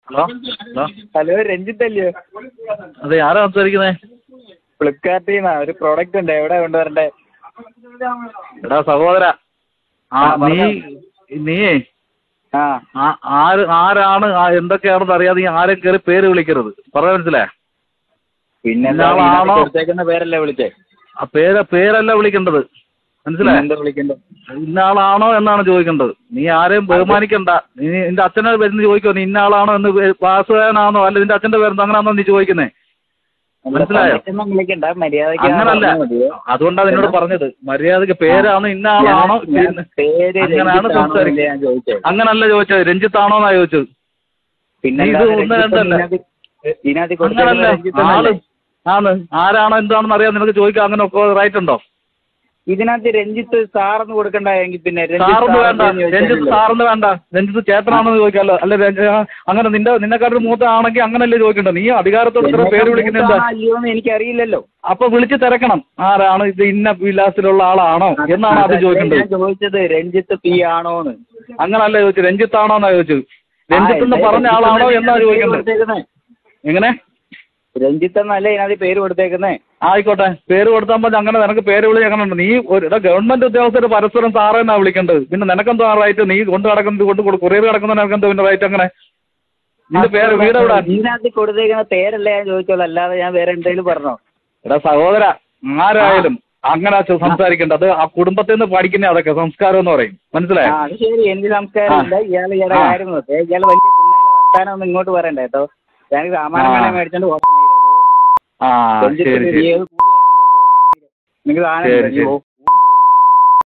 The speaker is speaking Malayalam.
ഹലോ ഹലോ ഹലോ രഞ്ജിത്ത് അല്ലയോ അതെ ആരാ സംസാരിക്കുന്നത് ഫ്ലിപ്കാർട്ടിൽ നിന്നാ ഒരു പ്രോഡക്റ്റ് ഉണ്ട് എവിടെ കൊണ്ടുവരണ്ടേ എടാ സഹോദര ആ ആ, നീ പറഞ്ഞോ. നീയേ ആ ആ- ആര് ആരാണ് ആ എന്തൊക്കെയാണെന്ന് അറിയാതെ നീ ആരെ കയറി പേര് വിളിക്കരുത് പറഞ്ഞ മനസ്സിലായേ പിന്നെ ഇയാളാണോ? കൊടുത്തേക്കുന്ന പേരല്ലേ വിളിച്ചേ ആ പേര് പേരല്ല വിളിക്കേണ്ടത് മനസ്സിലായോ എന്താ വിളിക്കണ്ടേ ഇന്ന ആളാണോ എന്നാണ് ചോദിക്കേണ്ടത് നീ ആരെയും ബഹുമാനിക്കണ്ട നീ നിന്റെ അച്ഛനെ വരുന്ന ചോദിക്കോ നീ ഇന്ന ആളാണോ എന്ന് വാസുദേവനാണോ അല്ല നിന്റെ അച്ഛന്റെ പേരെന്തോ അങ്ങനെയാണോ നീ ചോദിക്കുന്നേ മനസ്സിലായോ? പണ്ടൊന്നും വിളിക്കണ്ട മര്യാദയ്ക്ക് അങ്ങനല്ല പറഞ്ഞാ മതിയോ? അതുകൊണ്ടാണ് നിന്നോട് പറഞ്ഞത് മര്യാദക്ക് പേരാണ് ഇന്ന ആളാണോ ഞാൻ- ഞാൻ പേര് അങ്ങനെയാണ് രഞ്ജിത്താണോ സംസാരിക്കുക. ഇല്ലയോ ഞാൻ ചോദിച്ചത് അങ്ങനല്ല ചോദിച്ചത് രഞ്ജിത്താണോന്നാ ചോദിച്ചത് പിന്നെ ഇത് അല്ലാതെ ഒന്ന് രഞ്ജിത്ത് രണ്ടല്ല. ഇതിനകത്ത് ഇതിനകത്ത് അങ്ങനല്ല കൊടുത്തേക്കുന്ന രഞ്ജിത്ത് ആള് എന്നല്ലേ? ആണ് ആരാണോ എന്താണെന്ന് അറിയാൻ നിനക്ക് ചോദിക്കാൻ അങ്ങനെ ഒക്കെ റൈറ്റ് ഉണ്ടോ ഇതിനകത്ത് രഞ്ജിത്ത് സാറെന്ന് കൊടുക്കണ്ട എങ്കിൽ പിന്നെ രഞ്ജിത്ത് സാറെന്ന് വേണ്ട സാറെന്ന് ചോദിച്ചാലല്ലേ? രഞ്ജിത്ത് സാറെന്ന് വേണ്ട രഞ്ജിത്ത് ചേട്ടനാണെന്ന് ചോദിക്കാമല്ലോ അല്ല രഞ്ജ- അങ്ങനെ നിന്റെ നിന്നെക്കാട്ടൊരു മൂത്ത ആണെങ്കിൽ അങ്ങനല്ലേ ചോദിക്കണ്ട നീ അധികാരത്തോട് ഇത്ര പേര് വിളിക്കുന്നത് എന്താ മൂത്താണോ അല്ലയോ എന്ന് എനിക്കറിയില്ലല്ലോ അപ്പൊ വിളിച്ച് തിരക്കണം ആരാണ് ഇത് ഇന്ന വിലാസത്തിലുള്ള ആളാണോ എന്നാണ് അത് അതല്ലേ ചോദിക്കേണ്ടത് ഞാൻ ചോദിച്ചത് രഞ്ജിത്ത് പി ആണോന്ന് അങ്ങനല്ല ചോദിച്ചത് രഞ്ജിത്താണോന്നാ ചോദിച്ചത് രഞ്ജിത്ത് എന്ന് ആ, പറഞ്ഞ രഞ്ജിത്ത് ആളാണോ എന്നല്ലേ എന്നാ ഇതിനകത്ത് പേര് ചോദിക്കേണ്ടത് കൊടുത്തേക്കുന്നെ? എങ്ങനെ രഞ്ജിത്ത് എന്നല്ലേ ഇതിനകത്ത് പേര് കൊടുത്തേക്കുന്നേ ആയിക്കോട്ടെ പേര് കൊടുത്താൽ മതി അങ്ങനെ നിനക്ക് പേര് വിളി അങ്ങനെ ഉണ്ട് നീ ഒരു എടാ, ഗവൺമെന്റ് ഉദ്യോഗസ്ഥർ പരസ്പരം സാറേ എന്നാ വിളിക്കേണ്ടത് പിന്നെ നിനക്കെന്തോ റൈറ്റ് നീ കൊണ്ട് നടക്കുന്നത് കൊണ്ട് കൊടു- കൊറിയർ കിടക്കുന്ന നിനക്കെന്തോ പിന്നെ റൈറ്റ് അങ്ങനെ നിന്റെ പേര് വീട് എവിടെ ഇതിനകത്ത് കൊടുത്തേക്കുന്ന പേരല്ലേ ഞാൻ ചോദിച്ചോളൂ അല്ലാതെ ഞാൻ വേറെ എന്തെങ്കിലും പറഞ്ഞോ എടാ സഹോദര ആരായാലും അങ്ങനെ ചെ- സംസാരിക്കേണ്ടത് ആ കുടുംബത്തിൽ നിന്ന് പഠിക്കുന്ന അതൊക്കെ സംസ്കാരം എന്ന് പറയും ആ മനസ്സിലായോ അത് ശരി എനിക്ക് സംസ്കാരം ഇല്ല ഇയാൾ ഇയാളുടെ ആ. കാര്യം നോക്കേ ഇയാൾ വലിയ പുണ്ണയിലെ വർത്താനം ഒന്നും ഇങ്ങോട്ട് പറയണ്ട കേട്ടോ ഞാൻ സാമാനം ആ. വേണേ മേടിച്ചോണ്ട് പോകാൻ ആ ശരി ശരി നിങ്ങൾ സാധനം ശരി ഇല്ല, നീ ശരി പോ.